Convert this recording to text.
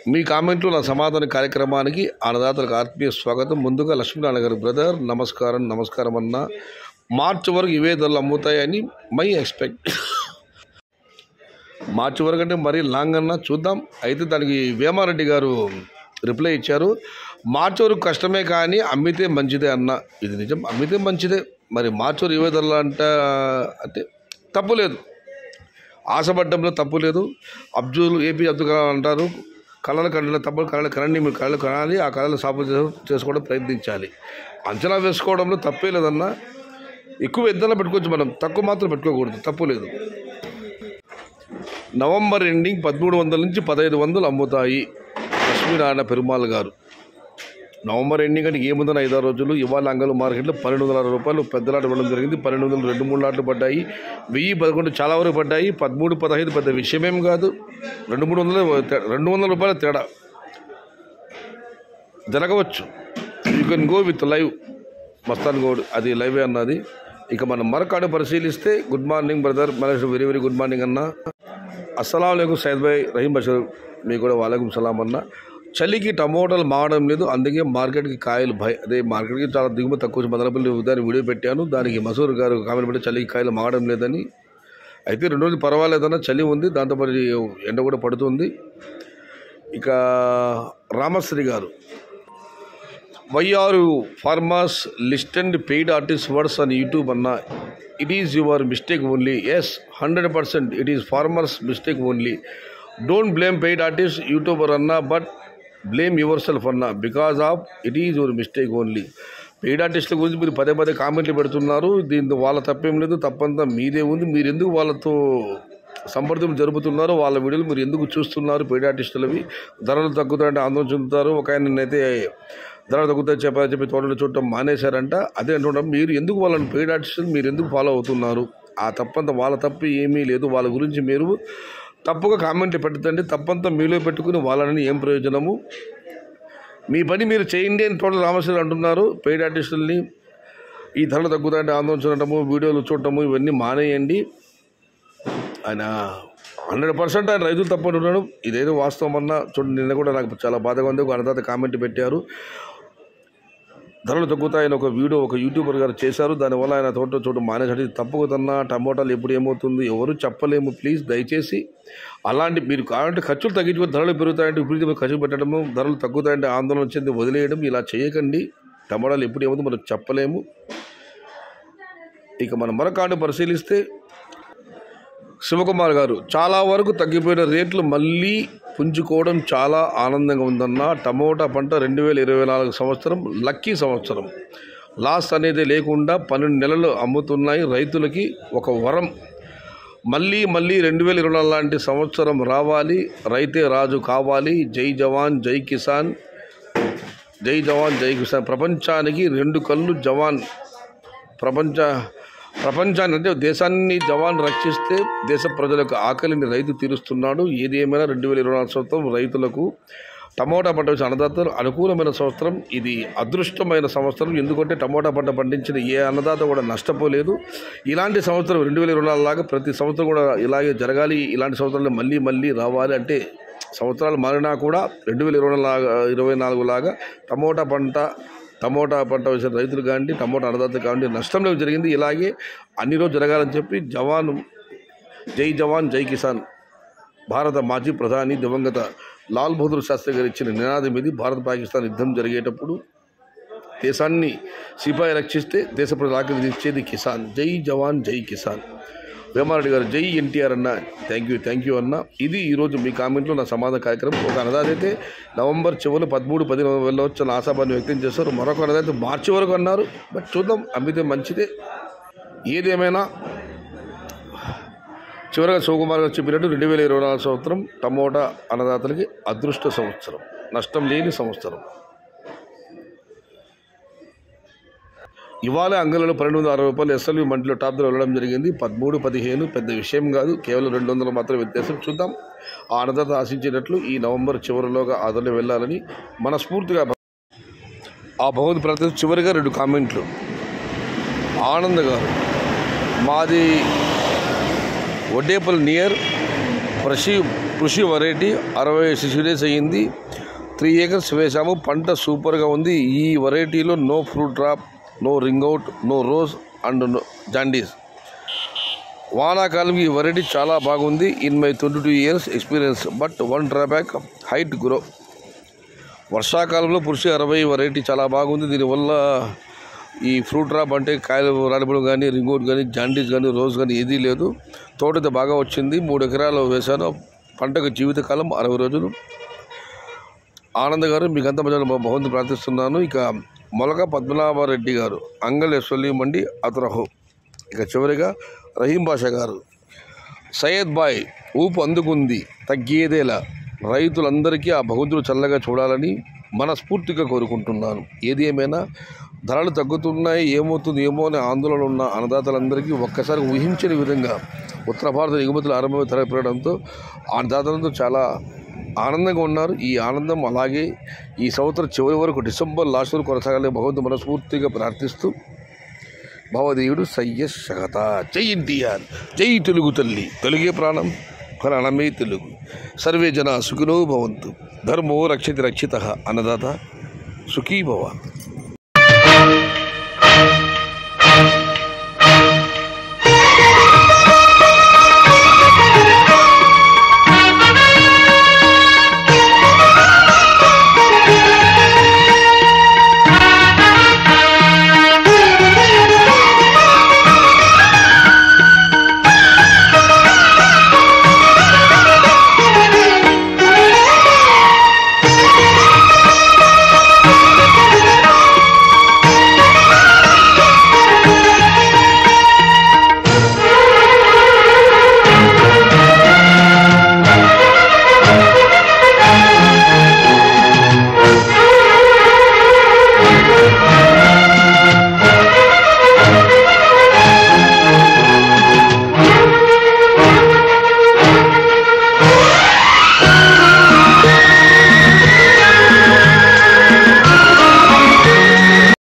మీ కామెంట్లు నా సమాధాన కార్యక్రమానికి అన్నదాతలకు ఆత్మీయ స్వాగతం ముందుగా లక్ష్మీనారాయణ గారి బ్రదర్ నమస్కారం నమస్కారం అన్న మార్చి వరకు ఇవే ధరలు అమ్ముతాయని మై ఎక్స్పెక్ట్ మార్చి వరకు అంటే మరీ లాంగ్ అన్న చూద్దాం అయితే దానికి వేమారెడ్డి గారు రిప్లై ఇచ్చారు మార్చి వరకు కష్టమే కానీ అమ్మితే మంచిదే అన్న ఇది నిజం అమ్మితే మంచిదే మరి మార్చి వరకు ఇవే ధరలు అంట అంటే తప్పు లేదు ఆశపడ్డంలో తప్పు లేదు అబ్దుల్ ఏపీ అబ్దుల్ కలాం అంటారు కళలు కంటే తప్పు కళలు కనండి మీరు కళలు కనాలి ఆ కళలు సాపు చేసుకోవడం ప్రయత్నించాలి అంచనా వేసుకోవడంలో తప్పే లేదన్న ఎక్కువ ఎద్దన పెట్టుకోవచ్చు మనం తక్కువ మాత్రం పెట్టుకోకూడదు తప్పు లేదు నవంబర్ ఎండింగ్ పదమూడు వందల నుంచి పదహైదు వందలు అమ్ముతాయి లక్ష్మీనారాయణ పెరుమాల్ గారు నవంబర్ ఎండింగ్ అంటే ఏముందని ఐదారు రోజులు ఇవాళ అంగలు మార్కెట్లో పన్నెండు వందల అరవై రూపాయలు పెద్దలాట ఇవ్వడం జరిగింది పన్నెండు వందలు రెండు మూడు లాట్లు పడ్డాయి వెయ్యి పదకొండు చాలా వరకు పడ్డాయి పదమూడు పదహైదు పెద్ద విషయమేం కాదు రెండు మూడు వందలు తే- రెండు వందల రూపాయల తేడా జరగవచ్చు you can go with live Mastan గోడ్ అది లైవే అన్నది ఇక మనం మరొకటి పరిశీలిస్తే గుడ్ మార్నింగ్ బ్రదర్ మనసు వెరీ వెరీ గుడ్ మార్నింగ్ అన్న అస్సలం అయికు సైద్ భాయ్ రహీం బషర్ మీకు కూడా వాలేకుం సలాం అన్న చలికి టమోటాలు మాగడం లేదు అందుకే మార్కెట్కి కాయలు భయ అదే మార్కెట్కి చాలా దిగుమతి తక్కువ మదనపల్లి దాన్ని వీడియో పెట్టాను దానికి మసూర్ గారు కామెంట్ పెట్టి చలికి కాయలు మాగడం లేదని అయితే రెండు రోజులు పర్వాలేదన్న చలి ఉంది దాంతో మరి ఎండ కూడా పడుతుంది ఇక రామశ్రీ గారు why are farmers list and paid artist words on YouTube అన్న it is your mistake only yes hundred percent it is farmers mistake only don't blame paid artist youtuber అన్న బట్ బ్లేమ్ యువర్ సెల్ఫ్ అన్న because of it is your mistake only paid ఆర్టిస్టుల గురించి మీరు పదే పదే కామెంట్లు పెడుతున్నారు దీంతో వాళ్ళ తప్పేం లేదు తప్పంతా మీదే ఉంది మీరు ఎందుకు వాళ్ళతో సంప్రదింపు జరుపుతున్నారు వాళ్ళ వీడియోలు మీరు ఎందుకు చూస్తున్నారు పెయిడ్ ఆర్టిస్టులవి ధరలు తగ్గుతాయంటే ఆందోళన చెందుతారు ఒక ఆయన అయితే ధరలు తగ్గుతాయి చెప్పని చెప్పి తోటలు చూడటం మానేశారంట అదే అంటుంటాం మీరు ఎందుకు వాళ్ళని పెయిడ్ ఆర్టిస్టులు మీరు ఎందుకు ఫాలో అవుతున్నారు ఆ తప్పంతా వాళ్ళ తప్పు ఏమీ లేదు వాళ్ళ గురించి మీరు తప్పుగా కామెంట్లు పెట్టదండి తప్పంతా మీలో పెట్టుకుని వాళ్ళని ఏం ప్రయోజనము మీ పని మీరు చేయండి అని తోట రామశ్రీ అంటున్నారు పెయిడ్ ఆర్టిస్టుల్ని ఈ ధరలు తగ్గుతాయంటే ఆందోళన చూడటము వీడియోలు చూడటము ఇవన్నీ మానేయండి ఆయన హండ్రెడ్ పర్సెంట్ ఆయన రైతులు తప్పంటున్నాడు ఇదేదో వాస్తవం అన్నా చూడండి నిన్న కూడా నాకు చాలా బాధగా ఉంది ఒక అన్నదాత కామెంట్ పెట్టారు ధరలు తగ్గుతాయని ఒక వీడియో ఒక యూట్యూబర్ గారు చేశారు దానివల్ల ఆయన తోట చోటు మానేసాడు ఇది తప్పు కదన్నా టమోటాలు ఎప్పుడు ఏమవుతుంది ఎవరు చెప్పలేము ప్లీజ్ దయచేసి అలాంటి మీరు కావాలంటే ఖర్చులు తగ్గించుకొని ధరలు పెరుగుతాయంటే ఇప్పుడు మీరు ఖర్చు పెట్టడము ధరలు తగ్గుతాయంటే ఆందోళన వచ్చింది వదిలేయడం ఇలా చేయకండి టమోటాలు ఎప్పుడు ఏమవుతుందో మనం చెప్పలేము ఇక మనం మరొక ఆట పరిశీలిస్తే శివకుమార్ గారు చాలా వరకు తగ్గిపోయిన రేట్లు మళ్ళీ పుంజుకోవడం చాలా ఆనందంగా ఉందన్న టమోటా పంట రెండు వేల ఇరవై నాలుగు సంవత్సరం లక్కీ సంవత్సరం లాస్ అనేది లేకుండా పన్నెండు నెలలు అమ్ముతున్నాయి రైతులకి ఒక వరం మళ్ళీ మళ్ళీ రెండు వేల ఇరవై నాలుగు లాంటి సంవత్సరం రావాలి రైతే రాజు కావాలి జై జవాన్ జై కిసాన్ జై జవాన్ జై కిసాన్ ప్రపంచానికి రెండు కళ్ళు జవాన్ ప్రపంచ ప్రపంచాన్ని అంటే దేశాన్ని జవాన్ రక్షిస్తే దేశ ప్రజలకు ఆకలిని రైతు తీరుస్తున్నాడు ఏది ఏమైనా రెండు వేల ఇరవై నాలుగు సంవత్సరం రైతులకు టమోటా పంట వేసిన అన్నదాతలు అనుకూలమైన సంవత్సరం ఇది అదృష్టమైన సంవత్సరం ఎందుకంటే టమోటా పంట పండించిన ఏ అన్నదాత కూడా నష్టపోలేదు ఇలాంటి సంవత్సరం రెండు వేల ఇరవై నాలుగు లాగా ప్రతి సంవత్సరం కూడా ఇలాగే జరగాలి ఇలాంటి సంవత్సరాలు మళ్ళీ మళ్ళీ రావాలి అంటే సంవత్సరాలు మారినా కూడా రెండు వేల ఇరవై లాగా ఇరవై నాలుగు లాగా టమోటా పంట టమోటా పంట వేసిన రైతులు కానివ్వండి టమోటా అన్నదాతలు కానివ్వండి నష్టం లేవు జరిగింది ఇలాగే అన్ని రోజు జరగాలని చెప్పి జవాన్ జై జవాన్ జై కిసాన్ భారత మాజీ ప్రధాని దివంగత లాల్ బహదూర్ శాస్త్రి గారు ఇచ్చిన నినాదం ఇది భారత పాకిస్తాన్ యుద్ధం జరిగేటప్పుడు దేశాన్ని సిపాయి రక్షిస్తే దేశ ప్రజల ఆకలి ఇచ్చేది కిసాన్ జై జవాన్ జై కిసాన్ వేమారెడ్డి గారు జై ఎన్టీఆర్ అన్న థ్యాంక్ యూ థ్యాంక్ యూ అన్న ఇది ఈరోజు మీ కామెంట్లో నా సమాధాన కార్యక్రమం ఒక అన్నదాతైతే నవంబర్ చివరి పదమూడు పది వెళ్ళవచ్చని ఆశాభాన్ని వ్యక్తం చేస్తారు మరొక అన్నదైతే మార్చి వరకు అన్నారు బట్ చూద్దాం అమ్మితే మంచిదే ఏదేమైనా చివరగా శివకుమార్ గారు చెప్పినట్టు రెండు వేల ఇరవై నాలుగు సంవత్సరం టమోటా అన్నదాతలకి అదృష్ట సంవత్సరం నష్టం లేని సంవత్సరం ఇవాళ అంగళ్ళలో పన్నెండు వందల అరవై రూపాయలు ఎస్ఎల్వి మండిలో టాప్ ధర వెళ్ళడం జరిగింది పదమూడు పదిహేను పెద్ద విషయం కాదు కేవలం రెండు వందలు మాత్రం వ్యత్యాసం చూద్దాం ఆ అన్నదాత ఆశించినట్లు ఈ నవంబర్ చివరిలోగా ఆ ధరలు వెళ్ళాలని మనస్ఫూర్తిగా ఆ భగవద్ ప్రతి చివరిగా రెండు కామెంట్లు ఆనంద్ గారు మాది వడ్డేపల్లి నియర్ కృషి కృషి వెరైటీ అరవై సిక్స్ డేస్ అయ్యింది త్రీ ఏకర్స్ వేసాము పంట సూపర్గా ఉంది ఈ వెరైటీలో no fruit drop no ring out no rose and no jaundice వానాకాలం ఈ వెరైటీ చాలా బాగుంది in my twenty two years experience but one drawback height grow వర్షాకాలంలో పురుషు అరవై వెరైటీ చాలా బాగుంది దీనివల్ల ఈ ఫ్రూట్ డ్రాప్ అంటే కాయలు రాలిపడం కానీ రింగోట్ కానీ జాండీస్ కానీ రోజ్ కానీ ఏదీ లేదు తోట అయితే బాగా వచ్చింది మూడు ఎకరాలు వేశాను పంటకు జీవితకాలం అరవై రోజులు ఆనంద్ గారు మీకు అంత మధ్య బాగుంది ప్రార్థిస్తున్నాను ఇక మొలక పద్మనాభరెడ్డి గారు అంగల్ యశ్వలి మండి అతరహు ఇక చివరిగా రహీం బాషా గారు సయ్యద్ బాయ్ ఊపు అందుకుంది తగ్గేదేలా రైతులందరికీ ఆ భగవంతుడు చల్లగా చూడాలని మనస్ఫూర్తిగా కోరుకుంటున్నాను ఏది ఏమైనా ధరలు తగ్గుతున్నాయి ఏమవుతుంది ఏమో అనే ఆందోళన ఉన్న అన్నదాతలందరికీ ఒక్కసారి ఊహించని విధంగా ఉత్తర భారత ఎగుమతులు ఆరంభమై ధర పెరగడంతో అన్నదాతలంతా చాలా ఆనందంగా ఉన్నారు ఈ ఆనందం అలాగే ఈ సంవత్సరం చివరి వరకు డిసెంబర్ లాస్ట్ వరకు కొనసాగాలని భగవంతు మనస్ఫూర్తిగా ప్రార్థిస్తూ భవదేవుడు సయ్య శగత జై ఎన్టీఆర్ జై తెలుగు తల్లి తెలుగే ప్రాణం ప్రాణమే తెలుగు సర్వే జన సుఖినో భవంతు ధర్మో రక్షతి రక్షిత అన్నదాత సుఖీ భవ